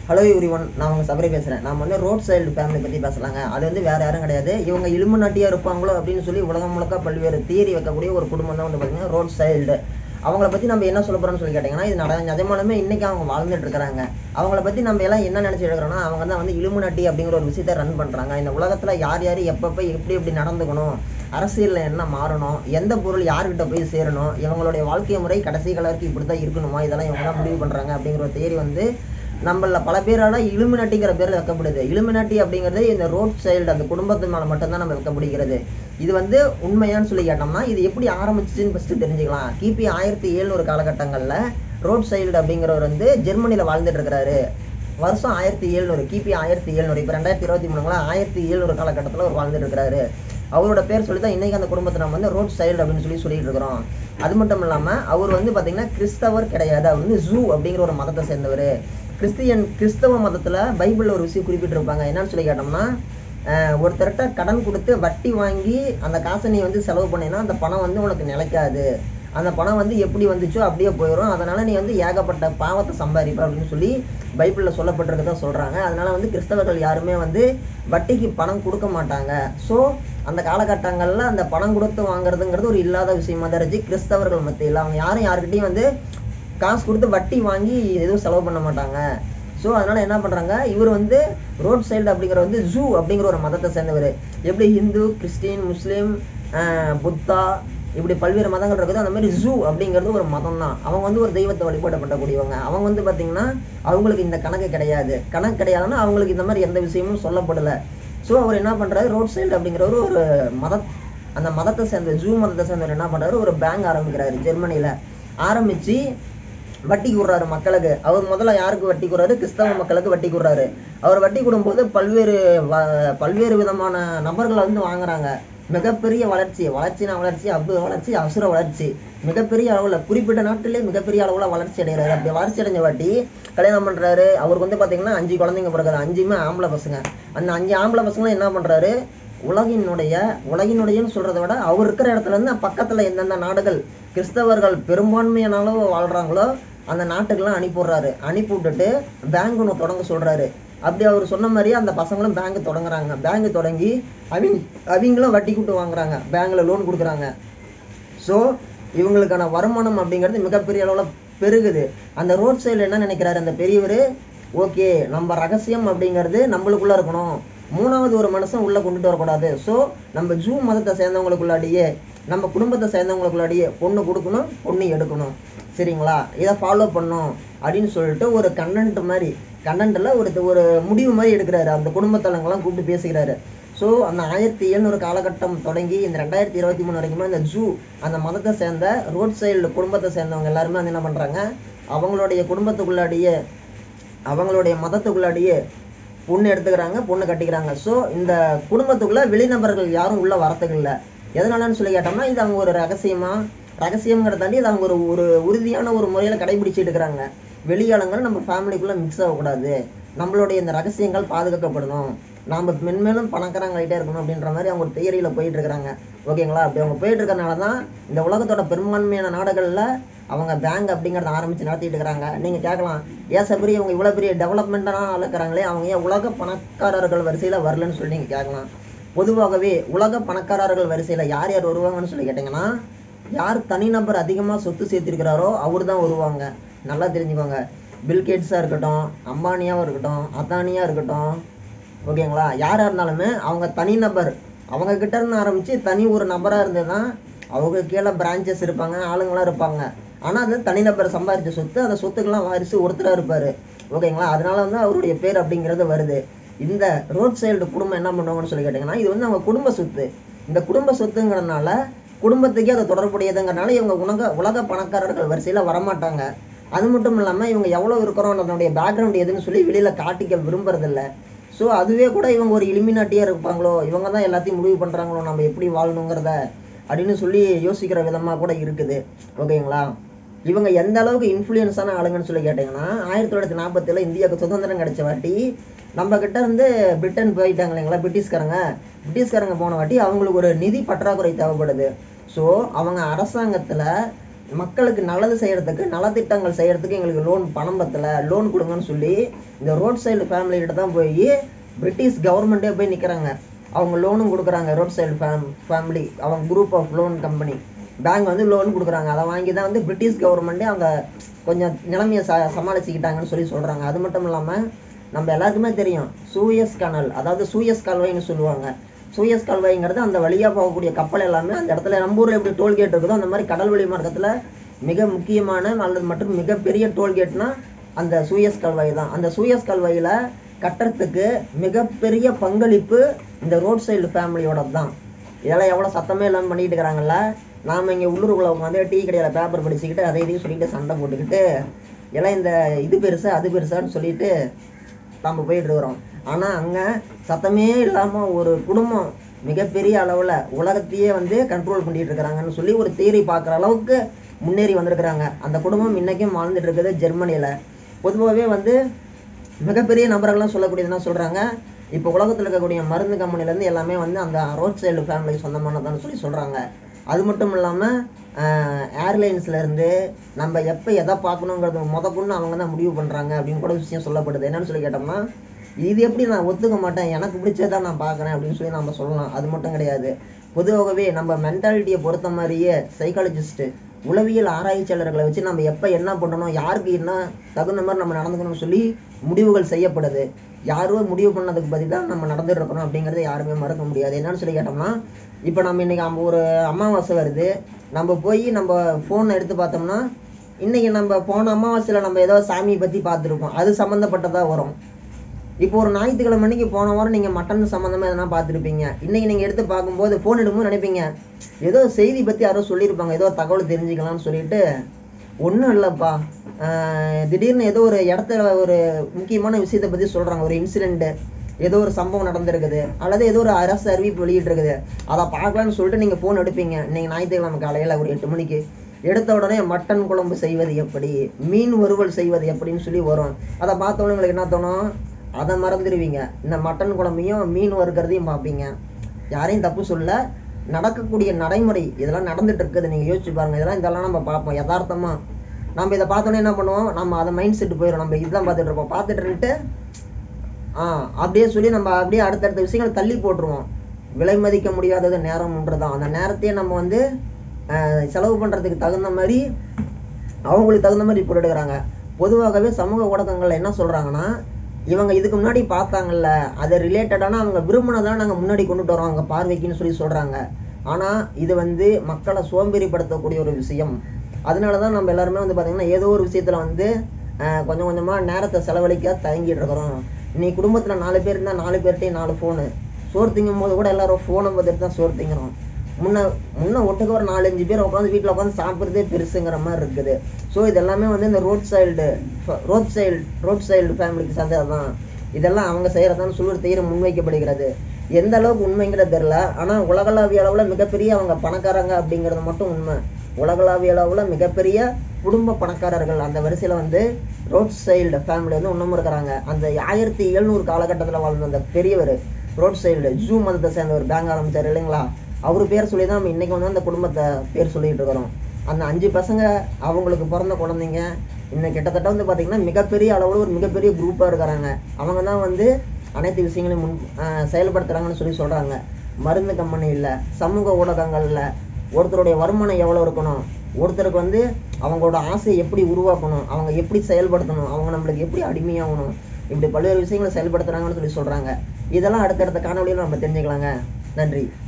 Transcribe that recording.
hello every one நான் உங்கள் சபரி பேசுகிறேன் நான் வந்து ரோட் சைல்டு ஃபேமிலி பற்றி பேசலாங்க அது வந்து வேறு யாரும் கிடையாது இவங்க இலும்பு நாட்டியாக இருப்பாங்களோ அப்படின்னு சொல்லி உலகம் முழுக்க பல்வேறு தியரி வைக்கக்கூடிய ஒரு குடும்பம் தான் வந்து பார்த்தீங்கன்னா ரோட் சைல்டு அவங்கள பற்றி நம்ம என்ன சொல்ல போகிறோம்னு சொல்லி கேட்டிங்கன்னா இது நட நிஜமாலுமே இன்றைக்கி அவங்க வாழ்ந்துட்டு இருக்கிறாங்க அவங்கள பற்றி நம்ம எல்லாம் என்ன நினச்சி எடுக்கிறோம்னா அவங்க தான் வந்து இலும்பு நாட்டி அப்படிங்கிற ஒரு விஷயத்தை ரன் பண்ணுறாங்க இந்த உலகத்தில் யார் யார் எப்பப்போ எப்படி எப்படி நடந்துக்கணும் அரசியலில் என்ன மாறணும் எந்த பொருள் யார்கிட்ட போய் சேரணும் இவங்களுடைய வாழ்க்கை முறை கடைசி காலருக்கு இப்படி தான் இருக்கணுமா இதெல்லாம் இவங்க தான் முடிவு பண்ணுறாங்க அப்படிங்கிற ஒரு தேரி வந்து நம்மள பல பேரால இலுமினாட்டிங்கிற பேரில் வைக்கப்படுது இலுமினாட்டி அப்படிங்கிறது இந்த ரோட் சைல்டு அந்த குடும்பத்து மேலே மட்டும்தான் நம்ம வைக்கப்படுகிறது இது வந்து உண்மையான்னு சொல்லி கேட்டோம்னா இது எப்படி ஆரம்பிச்சுன்னு ஃபஸ்ட்டு தெரிஞ்சுக்கலாம் கிபி ஆயிரத்தி எழுநூறு காலகட்டங்களில் ரோட் சைல்டு அப்படிங்கிறவர் வந்து ஜெர்மனியில் வாழ்ந்துட்டு இருக்கிறாரு வருஷம் ஆயிரத்தி எழுநூறு கிபி ஆயிரத்தி எழுநூறு இப்போ ரெண்டாயிரத்தி இருபத்தி மூணுங்களா ஆயிரத்தி எழுநூறு காலகட்டத்தில் அவர் வாழ்ந்துட்டு இருக்கிறாரு அவரோட பேர் சொல்லி தான் இன்றைக்கி அந்த குடும்பத்தை நம்ம வந்து ரோட் சைல்டு அப்படின்னு சொல்லி சொல்லிட்டு இருக்கிறோம் அது மட்டும் இல்லாமல் அவர் வந்து பார்த்தீங்கன்னா கிறிஸ்தவர் கிடையாது அவர் வந்து ஜூ அப்படிங்கிற ஒரு மதத்தை சேர்ந்தவர் கிறிஸ்டியன் கிறிஸ்தவ மதத்தில் பைபிளில் ஒரு விஷயம் குறிப்பிட்டிருப்பாங்க என்னன்னு சொல்லி கேட்டோம்னா அஹ் ஒருத்தர்கிட்ட கடன் கொடுத்து வட்டி வாங்கி அந்த காசை நீ வந்து செலவு பண்ணினா அந்த பணம் வந்து உனக்கு நிலைக்காது அந்த பணம் வந்து எப்படி வந்துச்சோ அப்படியே போயிடும் அதனால நீ வந்து ஏகப்பட்ட பாவத்தை சம்பாதிப்ப அப்படின்னு சொல்லி பைபிளில் சொல்லப்பட்டிருக்கதா சொல்கிறாங்க அதனால வந்து கிறிஸ்தவர்கள் யாருமே வந்து வட்டிக்கு பணம் கொடுக்க மாட்டாங்க ஸோ அந்த காலகட்டங்களில் அந்த பணம் கொடுத்து வாங்குறதுங்கிறது ஒரு இல்லாத விஷயமா தான் இருந்துச்சு கிறிஸ்தவர்கள் மத்தியில் அவங்க யாரும் யாருக்கிட்டையும் வந்து காசு கொடுத்து வட்டி வாங்கி எதுவும் செலவு பண்ண மாட்டாங்க ஸோ அதனால என்ன பண்ணுறாங்க இவர் வந்து ரோட் சைல்டு அப்படிங்கிற வந்து ஜூ அப்படிங்கிற ஒரு மதத்தை சேர்ந்தவர் எப்படி ஹிந்து கிறிஸ்டின் முஸ்லீம் ஆஹ் புத்தா இப்படி பல்வேறு மதங்கள் இருக்குது அந்த மாதிரி ஜூ அப்படிங்கிறது ஒரு மதம் தான் அவங்க வந்து ஒரு தெய்வத்தை வழிபாடு பண்ணக்கூடியவங்க அவங்க வந்து பார்த்தீங்கன்னா அவங்களுக்கு இந்த கணக்கு கிடையாது கணக்கு கிடையாதுன்னா அவங்களுக்கு இந்த மாதிரி எந்த விஷயமும் சொல்லப்படலை ஸோ அவர் என்ன பண்ணுறாரு ரோட் சைல்டு அப்படிங்கிறவர் ஒரு மத அந்த மதத்தை சேர்ந்த ஜூ மதத்தை சேர்ந்தவர் என்ன பண்ணுறாரு ஒரு பேங்க் ஆரம்பிக்கிறாரு ஜெர்மனியில் ஆரம்பித்து வட்டி கூடுறாரு மக்களுக்கு அவர் முதல்ல யாருக்கு வட்டி கூடுறாரு கிறிஸ்தவ மக்களுக்கு வட்டி கூடுறாரு அவர் வட்டி கூடும்போது பல்வேறு வ- பல்வேறு விதமான நபர்களை வந்து வாங்குறாங்க மிகப்பெரிய வளர்ச்சி வளர்ச்சினா வளர்ச்சி அபு வளர்ச்சி அசுர வளர்ச்சி மிகப்பெரிய அளவில் குறிப்பிட்ட நாட்டிலே மிகப்பெரிய அளவில் வளர்ச்சி அடைகிறாரு அப்படி வளர்ச்சி அடைஞ்ச வாட்டி கல்யாணம் பண்ணுறாரு அவருக்கு வந்து பார்த்தீங்கன்னா அஞ்சு குழந்தைங்க பிறகுது அஞ்சுமே ஆம்பளை பசங்க அந்த அஞ்சு ஆம்பளை பசங்களும் என்ன பண்ணுறாரு உலகினுடைய உலகினுடையன்னு சொல்றதை விட அவர் இருக்கிற இடத்துல இருந்து பக்கத்துல எந்தெந்த நாடுகள் கிறிஸ்தவர்கள் பெரும்பான்மையான அளவு வாழ்றாங்களோ அந்த நாட்டுக்கெல்லாம் அனுப்பிவிடுறாரு அனுப்பி விட்டுட்டு பேங்க் ஒன்று தொடங்க சொல்றாரு அப்படி அவர் சொன்ன மாதிரியே அந்த பசங்களும் பேங்க் தொடங்குறாங்க பேங்க் தொடங்கி அவங்க அவங்களும் வட்டி கூட்டு வாங்குறாங்க பேங்க்ல லோன் கொடுக்குறாங்க ஸோ இவங்களுக்கான வருமானம் அப்படிங்கிறது மிகப்பெரிய அளவில் பெருகுது அந்த ரோட் சைடில் என்ன நினைக்கிறாரு அந்த பெரியவர் ஓகே நம்ம ரகசியம் அப்படிங்கிறது நம்மளுக்குள்ள இருக்கணும் மூணாவது ஒரு மனுஷன் உள்ள கொண்டுட்டு வரக்கூடாது ஸோ நம்ம ஜூ மதத்தை சேர்ந்தவங்களுக்குள்ளாடியே நம்ம குடும்பத்தை சேர்ந்தவங்களுக்குள்ளாடியே பொண்ணு கொடுக்கணும் பொண்ணு எடுக்கணும் சரிங்களா இதை ஃபாலோ பண்ணும் அப்படின்னு சொல்லிட்டு ஒரு கண்டென்ட் மாதிரி கண்டென்ட்டில் ஒரு ஒரு முடிவு மாதிரி எடுக்கிறாரு அந்த குடும்பத்தலங்கள்லாம் கூப்பிட்டு பேசுகிறாரு ஸோ அந்த ஆயிரத்தி எழுநூறு காலகட்டம் தொடங்கி இந்த ரெண்டாயிரத்தி இருபத்தி மூணு வரைக்குமே அந்த ஜூ அந்த மதத்தை சேர்ந்த ரோட் சைடு குடும்பத்தை சேர்ந்தவங்க எல்லாருமே வந்து என்ன பண்ணுறாங்க அவங்களுடைய குடும்பத்துக்குள்ளாடியே அவங்களுடைய மதத்துக்குள்ளாடியே பொண்ணு எடுத்துக்கிறாங்க பொண்ணு கட்டிக்கிறாங்க ஸோ இந்த குடும்பத்துக்குள்ள வெளிநபர்கள் யாரும் உள்ள வரத்துக்கு இல்லை எதனாலன்னு சொல்லி கேட்டோம்னா இது அவங்க ஒரு ரகசியமா ரகசியங்கிறத தாண்டி இது அவங்க ஒரு ஒரு உறுதியான ஒரு முறையில கடைபிடிச்சிட்டு இருக்கிறாங்க வெளியாளங்கள் நம்ம ஃபேமிலிக்குள்ள மிக்ஸ் ஆகக்கூடாது நம்மளுடைய இந்த ரகசியங்கள் பாதுகாக்கப்படணும் நாம மென்மேலும் பணக்காரங்கள்கிட்டே இருக்கணும் அப்படின்ற மாதிரி அவங்க ஒரு தியரியில போயிட்டு இருக்கிறாங்க ஓகேங்களா அப்படி அவங்க போயிட்டு இருக்கறனால தான் இந்த உலகத்தோட பெரும்பான்மையான நாடுகள்ல அவங்க பேங்க் அப்படிங்கறத ஆரம்பிச்சு நடத்திட்டு இருக்கிறாங்க நீங்க கேட்கலாம் ஏன் சபரி அவங்க இவ்வளவு பெரிய டெவலப்மெண்ட்டான இருக்கிறாங்களே அவங்க ஏன் உலக பணக்காரர்கள் வரிசையில வரலன்னு சொல்லி நீங்க கேட்கலாம் பொதுவாகவே உலக பணக்காரர்கள் வரிசையில யார் யார் வருவாங்கன்னு சொல்லி கேட்டீங்கன்னா யார் தனிநபர் அதிகமா சொத்து சேர்த்திருக்கிறாரோ அவர் தான் வருவாங்க நல்லா தெரிஞ்சுக்கோங்க பில்கேட்ஸா இருக்கட்டும் அம்பானியாவும் இருக்கட்டும் அதானியா இருக்கட்டும் ஓகேங்களா யாரா இருந்தாலுமே அவங்க தனிநபர் அவங்க கிட்ட இருந்து ஆரம்பிச்சு தனி ஒரு நபரா இருந்ததுதான் அவங்க கீழே பிரான்ச்சஸ் இருப்பாங்க ஆளுங்களாம் இருப்பாங்க ஆனா அது தனிநபர் சம்பாதிச்ச சொத்து அந்த சொத்துக்கெல்லாம் வாரிசு ஒருத்தரா இருப்பாரு ஓகேங்களா அதனால வந்து அவருடைய பேர் அப்படிங்கிறது வருது இந்த ரோட் சைடு குடும்பம் என்ன பண்ணுவாங்கன்னு சொல்லி கேட்டீங்கன்னா இது வந்து அவங்க குடும்ப சொத்து இந்த குடும்ப சொத்துங்கிறதுனால குடும்பத்துக்கே அது தொடர்புடையதுங்கிறனால இவங்க உலக உலக பணக்காரர்கள் வரிசையில வரமாட்டாங்க அது மட்டும் இல்லாம இவங்க எவ்வளவு இருக்கிறோம் அதனுடைய பேக்ரவுண்ட் எதுன்னு சொல்லி வெளியில காட்டிக்க விரும்புறதில்ல ஸோ அதுவே கூட இவங்க ஒரு இலிமினாட்டியா இருப்பாங்களோ இவங்க தான் எல்லாத்தையும் முடிவு பண்றாங்களோ நம்ம எப்படி வாழணுங்கிறத அப்படின்னு சொல்லி யோசிக்கிற விதமா கூட இருக்குது ஓகேங்களா இவங்க எந்த அளவுக்கு இன்ஃப்ளூயன்ஸான ஆளுங்கன்னு சொல்லி கேட்டிங்கன்னா ஆயிரத்தி தொள்ளாயிரத்தி நாற்பத்தில இந்தியாவுக்கு சுதந்திரம் கிடைச்ச வாட்டி நம்ம கிட்ட இருந்து பிரிட்டன் போயிட்டாங்க இல்லைங்களா பிரிட்டிஷ்காரங்க பிரிட்டிஷ்காரங்க போன வாட்டி அவங்களுக்கு ஒரு நிதி பற்றாக்குறை தேவைப்படுது ஸோ அவங்க அரசாங்கத்துல மக்களுக்கு நல்லது செய்யறதுக்கு நலத்திட்டங்கள் செய்யறதுக்கு எங்களுக்கு லோன் பணம் பத்தல லோன் கொடுங்கன்னு சொல்லி இந்த ரோட் சைடு ஃபேமிலி கிட்ட தான் போய் பிரிட்டிஷ் கவர்மெண்ட்டே போய் நிக்கிறாங்க அவங்க லோனும் கொடுக்குறாங்க ரோட் சைடு ஃபேம் ஃபேமிலி அவங்க group of loan company bank வந்து லோன் கொடுக்குறாங்க அதை வாங்கி தான் வந்து பிரிட்டிஷ் கவர்மெண்ட்டே அவங்க கொஞ்சம் நிலைமையை ச சமாளிச்சுக்கிட்டாங்கன்னு சொல்லி சொல்றாங்க அது மட்டும் இல்லாம நம்ம எல்லாருக்குமே தெரியும் சூயஸ் கனல் அதாவது சூயஸ் கால்வாய்னு சொல்லுவாங்க சூயஸ் கால்வாய்ங்கிறது அந்த வழியா போகக்கூடிய கப்பல் எல்லாமே அந்த இடத்துல நம்ம ஊர்ல எப்படி டோல்கேட் இருக்குதோ அந்த மாதிரி கடல் வழி மார்க்கத்துல மிக முக்கியமான அல்லது மற்றும் மிகப்பெரிய டோல்கேட்னா அந்த சூயஸ் கால்வாய் தான் அந்த சூயஸ் கால்வாயில கட்டுறதுக்கு மிகப்பெரிய பங்களிப்பு இந்த ரோட் சைடு ஃபேமிலியோட தான் இதெல்லாம் எவ்வளவு சத்தமே இல்லாம பண்ணிட்டு இருக்கிறாங்கல்ல நாம இங்க உள்ளூருக்குள்ள உட்காந்து டீ கடையில பேப்பர் படிச்சுக்கிட்டு அதை இதையும் சொல்லிட்டு சண்டை போட்டுக்கிட்டு எல்லாம் இந்த இது பெருசா அது பெருசான்னு சொல்லிட்டு நம்ம போயிட்டு இருக்கிறோம் ஆனா அங்க சத்தமே இல்லாம ஒரு குடும்பம் மிகப்பெரிய அளவுல உலகத்தையே வந்து கண்ட்ரோல் பண்ணிட்டு இருக்கிறாங்கன்னு சொல்லி ஒரு தியரி பார்க்குற அளவுக்கு முன்னேறி வந்திருக்கிறாங்க அந்த குடும்பம் இன்னைக்கும் வாழ்ந்துட்டு இருக்குது ஜெர்மனியில பொதுவாகவே வந்து மிகப்பெரிய நபர்கள்லாம் சொல்லக்கூடியது என்ன சொல்றாங்க இப்போ உலகத்துல இருக்கக்கூடிய மருந்து கம்பெனில இருந்து எல்லாமே வந்து அந்த ரோட் சைடு ஃபேமிலிக்கு சொந்தமானதான்னு சொல்லி சொல்றாங்க அது மட்டும் இல்லாம ஏர்லைன்ஸ்ல இருந்து நம்ம எப்ப எதை பார்க்கணுங்கிறது முத கொண்டு அவங்க தான் முடிவு பண்றாங்க அப்படின்னு கூட விஷயம் சொல்லப்படுது என்னன்னு சொல்லி கேட்டோம்னா இது எப்படி நான் ஒத்துக்க மாட்டேன் எனக்கு பிடிச்சதான் நான் பார்க்கறேன் அப்படின்னு சொல்லி நம்ம சொல்லலாம் அது மட்டும் கிடையாது பொதுவாகவே நம்ம மென்டாலிட்டியை பொறுத்த மாதிரியே சைக்காலஜிஸ்ட் உளவியல் ஆராய்ச்சியாளர்களை வச்சு நம்ம எப்ப என்ன பண்ணணும் யாருக்கு என்ன தகுந்த மாதிரி நம்ம நடந்துக்கணும்னு சொல்லி முடிவுகள் செய்யப்படுது யாரோ முடிவு பண்ணதுக்கு பதிலாக நம்ம நடந்துட்டு இருக்கணும் அப்படிங்கறத யாருமே மறக்க முடியாது என்னன்னு சொல்லி கேட்டோம்னா இப்போ நம்ம இன்னைக்கு நம்ம ஒரு அமாவாசை வருது நம்ம போய் நம்ம ஃபோன் எடுத்து பார்த்தோம்னா இன்னைக்கு நம்ம போன அமாவாசையில நம்ம ஏதோ சாமியை பத்தி பார்த்துருப்போம் அது சம்மந்தப்பட்டதா வரும் இப்போ ஒரு ஞாயிற்றுக்கிழமை அன்னைக்கு போன வாரம் நீங்க மட்டன் சம்பந்தமா எதனா பார்த்துருப்பீங்க இன்னைக்கு நீங்க எடுத்து பார்க்கும்போது ஃபோன் எடுக்கும்போது நினைப்பீங்க ஏதோ செய்தி பத்தி யாரோ சொல்லியிருப்பாங்க ஏதோ தகவல் தெரிஞ்சுக்கலாம்னு சொல்லிட்டு ஒண்ணும் இல்லப்பா ஆஹ் திடீர்னு ஏதோ ஒரு இடத்துல ஒரு முக்கியமான விஷயத்தை பத்தி சொல்றாங்க ஒரு இன்சிடென்ட் ஏதோ ஒரு சம்பவம் நடந்திருக்குது அல்லது ஏதோ ஒரு அரசு அறிவிப்பு வெளியிட்டு இருக்குது அதை பார்க்கலாம்னு சொல்லிட்டு நீங்க போன் எடுப்பீங்க நீங்க ஞாயிற்றுக்கிழமை காலையில ஒரு எட்டு மணிக்கு எடுத்த உடனே மட்டன் குழம்பு செய்வது எப்படி மீன் வறுவல் செய்வது எப்படின்னு சொல்லி வரும் அதை பார்த்த உடனே உங்களுக்கு என்ன தோணும் அதை மறந்துடுவீங்க இந்த மட்டன் குழம்பையும் மீன் வறுக்கிறதையும் பார்ப்பீங்க யாரையும் தப்பு சொல்ல நடக்கக்கூடிய நடைமுறை இதெல்லாம் நடந்துட்டு இருக்குது நீங்க யோசிச்சு பாருங்க இதெல்லாம் இதெல்லாம் நம்ம பார்ப்போம் யதார்த்தமா நம்ம இதை பார்த்தோன்னே என்ன பண்ணுவோம் நம்ம அதை மைண்ட் செட் போயிடும் நம்ம இதுதான் பார்த்துட்டு இருப்போம் பார்த்துட்டு இருந்துட்டு ஆஹ் அப்படியே சொல்லி நம்ம அப்படியே அடுத்தடுத்த விஷயங்களை தள்ளி போட்டுருவோம் விலை மதிக்க முடியாதது நேரம்ன்றதுதான் அந்த நேரத்தையே நம்ம வந்து ஆஹ் செலவு பண்றதுக்கு தகுந்த மாதிரி அவங்களுக்கு தகுந்த மாதிரி இப்போ எடுக்கிறாங்க பொதுவாகவே சமூக ஊடகங்கள்ல என்ன சொல்றாங்கன்னா இவங்க இதுக்கு முன்னாடி பார்த்தாங்கல்ல அது ரிலேட்டடான அவங்க விரும்பினதான் நாங்க முன்னாடி கொண்டுட்டு வரோம் அவங்க பார்வைக்குன்னு சொல்லி சொல்றாங்க ஆனா இது வந்து மக்களை சோம்பேறிப்படுத்தக்கூடிய ஒரு விஷயம் அதனாலதான் நம்ம எல்லாருமே வந்து பாத்தீங்கன்னா ஏதோ ஒரு விஷயத்துல வந்து ஆஹ் கொஞ்சம் கொஞ்சமா நேரத்தை செலவழிக்க தயங்கிட்டு இருக்கிறோம் நீ குடும்பத்துல நாலு பேர் இருந்தா நாலு பேர்ட்டையும் நாலு போனு சோறு திங்கும் போது கூட எல்லாரும் போனை பார்த்துட்டு தான் சோறு திங்கிறோம் முன்ன முன்ன ஒட்டுக்க ஒரு நாலஞ்சு பேர் உட்காந்து வீட்டுல உட்காந்து சாப்பிடுறதே பெருசுங்கிற மாதிரி இருக்குது ஸோ இது எல்லாமே வந்து இந்த road child road child road child ஃபேமிலிக்கு சேர்ந்ததுதான் இதெல்லாம் அவங்க செய்யறதான்னு சொல்லி ஒரு தீரம் முன்வைக்கப்படுகிறது எந்த அளவுக்கு உண்மைங்கிறது தெரியல ஆனா உலகளாவிய அளவுல மிகப்பெரிய அவங்க பணக்காரங்க அப்படிங்கிறது மட்டும் உண்மை உலகளாவிய அளவுல மிகப்பெரிய குடும்ப பணக்காரர்கள் அந்த வரிசையில வந்து ரோட் சைல்டு ஃபேமிலி வந்து இன்னமும் இருக்கிறாங்க அந்த ஆயிரத்தி எழுநூறு காலகட்டத்துல வாழ்ந்த அந்த பெரியவர் ரோட் சைல்டு ஜூ மதத்தை சேர்ந்த ஒரு பேங்க் ஆரம்பிச்சார் இல்லைங்களா அவர் பேர் சொல்லி தான் நம்ம இன்னைக்கு வந்து அந்த குடும்பத்தை பேர் சொல்லிட்டு இருக்கிறோம் அந்த அஞ்சு பசங்க அவங்களுக்கு பிறந்த குழந்தைங்க இன்னும் கிட்டத்தட்ட வந்து பாத்தீங்கன்னா மிகப்பெரிய அளவுல ஒரு மிகப்பெரிய குரூப்பா இருக்கிறாங்க அவங்க தான் வந்து அனைத்து விஷயங்களையும் முன் ஆஹ் செயல்படுத்துறாங்கன்னு சொல்லி சொல்றாங்க மருந்து கம்பெனி இல்ல சமூக ஊடகங்கள்ல ஒருத்தருடைய வருமானம் எவ்வளவு இருக்கணும் ஒருத்தருக்கு வந்து அவங்களோட ஆசையை எப்படி உருவாக்கணும் அவங்க எப்படி செயல்படுத்தணும் அவங்க நம்மளுக்கு எப்படி அடிமையாகணும் இப்படி பல்வேறு விஷயங்களை செயல்படுத்துறாங்கன்னு சொல்லி சொல்றாங்க இதெல்லாம் அடுத்தடுத்த காணொளியில நம்ம தெரிஞ்சுக்கலாங்க நன்றி